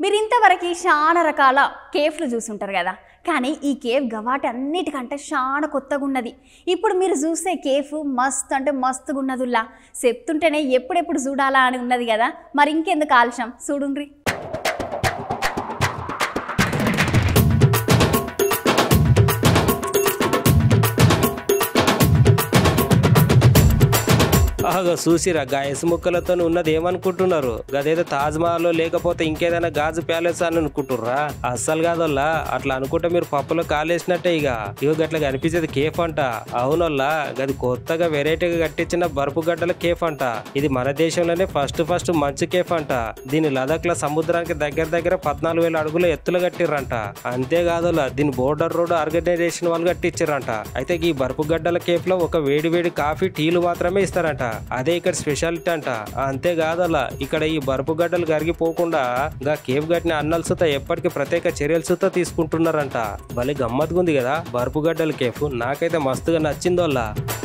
మీరు ఇంతవరకు చాలా రకాల కేఫ్లు చూసుంటారు కదా కానీ ఈ కేఫ్ గవాటి అన్నిటికంటే చాలా కొత్తగా ఉన్నది ఇప్పుడు మీరు చూసే కేఫ్ మస్త్ అంటే మస్తుగా ఉన్నదుల్లా చెప్తుంటేనే ఎప్పుడెప్పుడు చూడాలా అని ఉన్నది కదా మరి ఇంకెందుకు ఆలస్యం చూడుండ్రి ఆగా చూసిరా గా ముక్కలతో ఉన్నది ఏమనుకుంటున్నారు గదేదో తాజ్ మహల్ లేకపోతే ఇంకేదైనా గాజు ప్యాలెస్ అని అనుకుంటుర్రా అస్సలు కాదోల్లా అట్లా అనుకుంటే మీరు పప్పులో కాలేసినట్టే ఇక ఇగో గట్ల కనిపించేది కేఫ్ అంట అవునోల్లా గది కొత్తగా వెరైటీగా కట్టించిన బరుపు గడ్డల కేఫ్ అంట ఇది మన దేశంలోనే ఫస్ట్ ఫస్ట్ మంచు కేఫ్ అంట దీని లదాఖ్ లో సముద్రానికి దగ్గర దగ్గర పద్నాలుగు వేల అడుగుల ఎత్తులు కట్టిర్రంట అంతేకాదోలా దీని బోర్డర్ రోడ్ ఆర్గనైజేషన్ వాళ్ళు కట్టించారంట అయితే ఈ బరుపు గడ్డల కేఫ్ లో ఒక వేడి వేడి కాఫీ టీలు మాత్రమే ఇస్తారంట అదే ఇక్కడ స్పెషాలిటీ అంట అంతేకాదలా ఇక్కడ ఈ బరుపు గడ్డలు కరిగిపోకుండా గా కేఫ్ కట్టిన అన్నల సుత ఎప్పటికీ ప్రత్యేక చర్యల సుత తీసుకుంటున్నారంట భలే గమ్మత్తుగా ఉంది కదా బరుపు గడ్డల కేఫ్ నాకైతే మస్తుగా నచ్చిందోల్లా